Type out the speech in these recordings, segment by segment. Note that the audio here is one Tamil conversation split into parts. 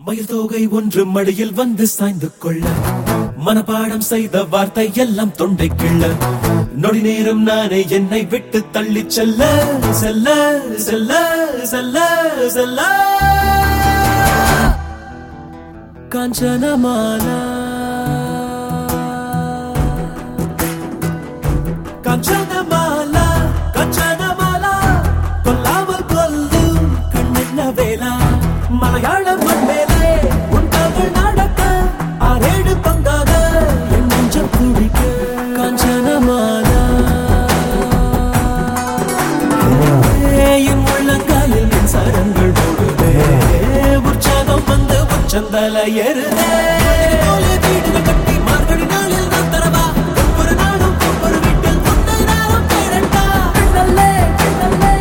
மயில் தோகை ஒன்று மடியில் வந்து சாய்ந்து கொள்ள மனப்பாடம் செய்த வார்த்தை எல்லாம் தொண்டை கிள்ள நொடி நேரம் நானே என்னை விட்டு தள்ளி செல்ல செல்ல செல்ல செல்ல செல்ல காஞ்சனமாலா காஞ்சனமாலா காஞ்சனமாலா கொல்லாமல் கொல்லும் கண்ணென்ன வேலா மலையாள மண்மேலே உன் கால்கள் நடக்க ஆறேழு பங்காக என் நெஞ்சம் குடிக்க காஞ்சனமாலா என் உள்ளங்காலில் என் சரங்கள் ஓடுதே உற்சாகம் வந்து உச்சந்தல ஏறுதே போலே வீடுகள் கட்டி மார்கழி நாளில் நான் தரவா ஒவ்வொரு நாளும் ஒவ்வொரு வீட்டில் உன்னை நானும் தேடட்டா கண்ணல்லே கண்ணல்லே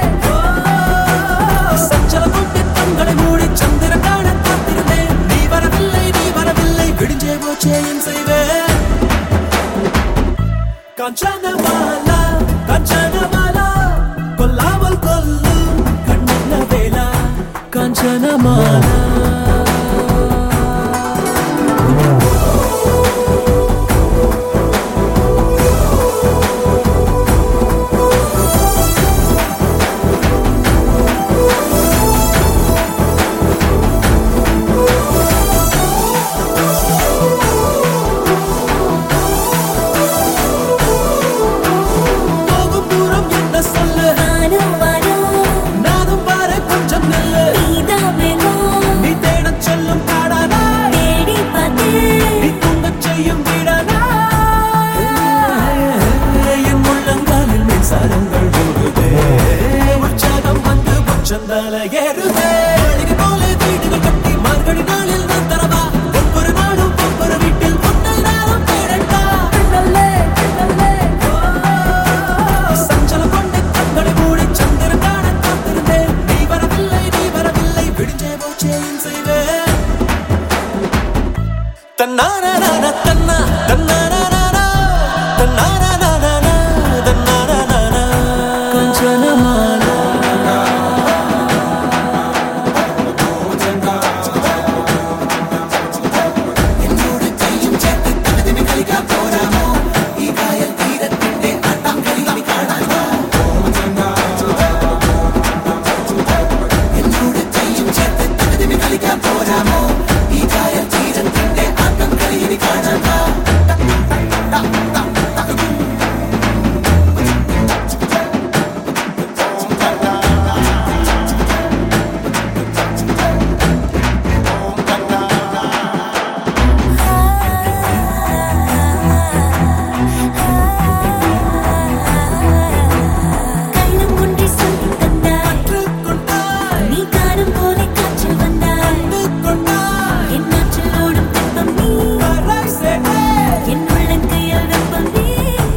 சஞ்சல கொண்டு கண்களை மூடி சந்திரன் காண காத்திருந்தேன் நீ வரவில்லை நீ வரவில்லை விடிஞ்சே போச்சே என் செய்வேன் காஞ்சனமாலா காஞ்சனமாலா கொல்லாமல் கொல்லும் கண்ணன வேலா காஞ்சனமாலா போகும் தூரம் என்ன சொல்லு வானோ வானோ நானும் பாரு கொஞ்சம் நில்லு நீதான் வேணும் நீ தேடச் செல்லும் காடானா தேடி பார்த்து நீ தூங்கச் செய்யும் வீடானா என் உள்ளங்காலில் மின்சாரங்கள் ஓடுதே உற்சாகம் வந்து உச்சந்தால ஏறுதே மாளிகை போல வீடுகள் கட்டி மார்கழி நாளில் நான் தரவா ஒவ்வொரு நாளும் ஒவ்வொரு வீட்டில் உன்னை நானும் தேடட்டா கண்ணல்லே கண்ணல்லே சஞ்சலம் கொண்டு கண்களை மூடி சந்திரன் காண காத்திருந்தேன் நீ வரவில்லை நீ வரவில்லை விடிஞ்சே போச்சே என் செய்வேன் தன்னாரான தன்னா தன்னாரானா தன்னாரானா தன்னாரானா கஞ்சனமாலா கைலம் ஒன்றை சொல்லித் தந்தாய் கொண்டாய் நீ காணும் போலே காற்றில் வந்தாய் கொண்டாய் என் ஆற்றில் ஓடும் தெப்பம் நீ வராய் சேரே என் உள்ளங்கையில் வெப்பம் நீ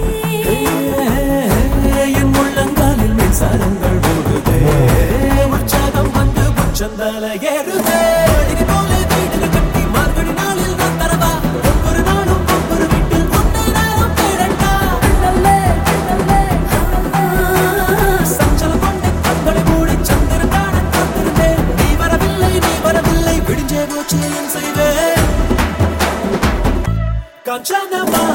என் உள்ளங்காலில் மின்சாரங்கள் ஓடுதே உற்சாகம் வந்து உச்சந்தால ஏறுதே மாளிகை போல வீடுகள் கட்டி மார்கழி நாளில் நான் தரவா ஒவ்வொரு நாளும் ஒவ்வொரு வீட்டில் உன்னை நானும் தேடட்டா கண்ணல்லே கண்ணல்லே சஞ்சலம் கொண்டு கண்களை மூடி சந்திரன் காண காத்திருந்தேன் நீ வரவில்லை நீ வரவில்லை விடிஞ்சே போச்சே என் செய்வேன் காஞ்சனமா